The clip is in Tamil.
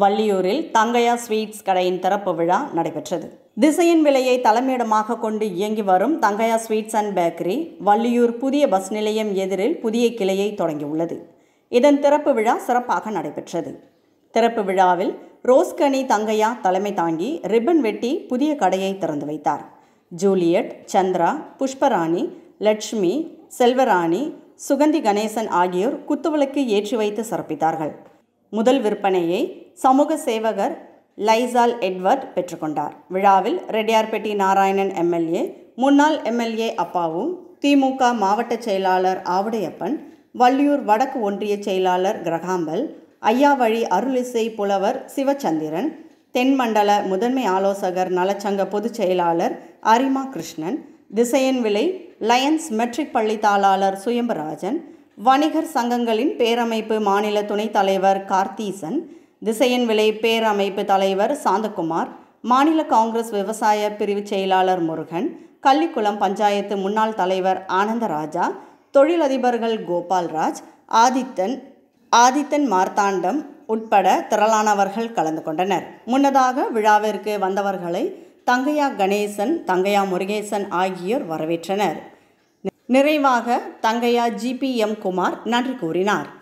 வள்ளியூரில் தங்கையா ஸ்வீட்ஸ் கடையின் திறப்பு விழா நடைபெற்றது திசையின் விலையை தலைமையிடமாக கொண்டு இயங்கி வரும் Thangaiya sweets and bakery Valliyur புதிய பஸ் நிலையம் எதிரில் புதிய கிளையை தொடங்கியுள்ளது இதன் திறப்பு விழா சிறப்பாக நடைபெற்றது திறப்பு விழாவில் ரோஸ்கனி தங்கையா தலைமை தாங்கி ரிப்பன் வெட்டி புதிய கடையை திறந்து வைத்தார் ஜூலியட் சந்திரா புஷ்பராணி லட்சுமி செல்வராணி சுகந்தி கணேசன் ஆகியோர் குத்துவிளக்கு ஏற்றி வைத்து சிறப்பித்தார்கள் முதல் விற்பனையை சமூக சேவகர் லைசால் எட்வர்ட் பெற்றுக்கொண்டார் விழாவில் ரெட்டியார்பேட்டை நாராயணன் எம்எல்ஏ முன்னாள் எம்எல்ஏ அப்பாவு திமுக மாவட்ட செயலாளர் ஆவுடையப்பன் வள்ளியூர் வடக்கு ஒன்றிய செயலாளர் கிரகாம்பல் ஐயாவழி அருளிசை புலவர் சிவச்சந்திரன் தென்மண்டல முதன்மை ஆலோசகர் நலச்சங்க பொதுச் செயலாளர் அரிமா கிருஷ்ணன் திசையன் விலை லயன்ஸ் மெட்ரிக் பள்ளி தாளாளர் சுயம்பராஜன் வணிகர் சங்கங்களின் பேரமைப்பு மாநில துணைத் தலைவர் கார்த்தீசன் திசையன் விலை பேரமைப்பு தலைவர் சாந்தகுமார் மாநில காங்கிரஸ் விவசாய பிரிவு செயலாளர் முருகன் கள்ளிக்குளம் பஞ்சாயத்து முன்னாள் தலைவர் ஆனந்தராஜா தொழிலதிபர்கள் கோபால்ராஜ் ஆதித்தன் ஆதித்தன் மார்த்தாண்டம் உட்பட திரளானவர்கள் கலந்து கொண்டனர் முன்னதாக விழாவிற்கு வந்தவர்களை தங்கையா கணேசன் தங்கையா முருகேசன் ஆகியோர் வரவேற்றனர் நிறைவாக தங்கையா ஜிபிஎம் குமார் நன்றி கூறினார்